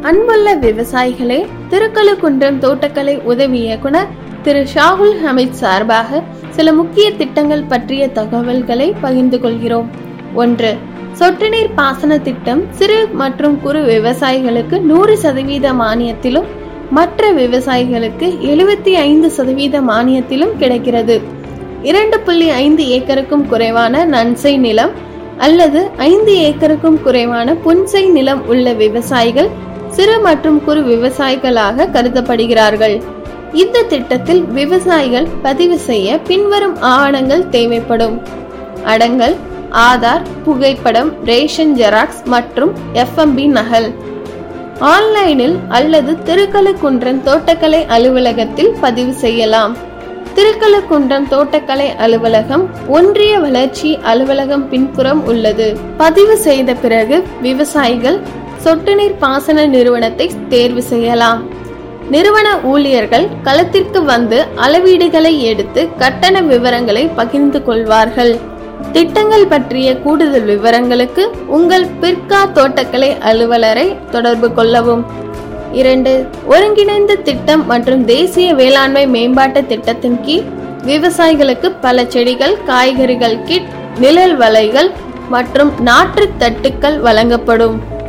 அன்புள்ள விவசாயிகளே திருக்கழுக்குன்றம் தோட்டக்கலை உதவி இயக்குனர் திரு ஷாகுல் ஹமீத் சார்பாக சில முக்கிய திட்டங்கள் பற்றிய தகவல்களை பகிர்ந்து கொள்கிறோம் ஒன்று சொட்டு நீர் பாசன திட்டம் சிறு மற்றும் குறு விவசாயிகளுக்கு நூறு சதவீத மானியத்திலும் மற்ற விவசாயிகளுக்கு எழுபத்தி ஐந்து சதவீத மானியத்திலும் கிடைக்கிறது இரண்டு புள்ளி ஐந்து ஏக்கருக்கும் குறைவான நன்சை நிலம் அல்லது ஐந்து ஏக்கருக்கும் குறைவான புன்சை நிலம் உள்ள விவசாயிகள் சிறு மற்றும் குறு விவசாயிகளாக கருதப்படுகிறார்கள் இந்த திட்டத்தில் விவசாயிகள் பதிவு செய்ய பின்வரும் ஆவணங்கள் தேவைப்படும் அடங்கல் ஆதார் புகைப்படம் ரேஷன் ஜெராக்ஸ் மற்றும் எஃப்எம்பி நகல் ஆன்லைனில் அல்லது திருக்கழுக்குன்றம் தோட்டக்கலை அலுவலகத்தில் பதிவு செய்யலாம் திருக்கழுக்குன்றம் தோட்டக்கலை அலுவலகம் ஒன்றிய வளர்ச்சி அலுவலகம் பின்புறம் உள்ளது பதிவு செய்த பிறகு விவசாயிகள் சொட்டு நீர் பாசன நிறுவனத்தை தேர்வு செய்யலாம் நிறுவன ஊழியர்கள் களத்திற்கு வந்து அளவீடுகளை எடுத்து கட்டண விவரங்களை பகிர்ந்து கொள்வார்கள் திட்டங்கள் பற்றிய கூடுதல் விவரங்களுக்கு உங்கள் பிற்கா தோட்டக்கலை அலுவலரை தொடர்பு கொள்ளவும் இரண்டு ஒருங்கிணைந்த திட்டம் மற்றும் தேசிய வேளாண்மை மேம்பாட்டு திட்டத்தின் கீழ் விவசாயிகளுக்கு பல செடிகள் காய்கறிகள் கிட் நிழல் வலைகள் மற்றும் நாற்று தட்டுக்கள் வழங்கப்படும்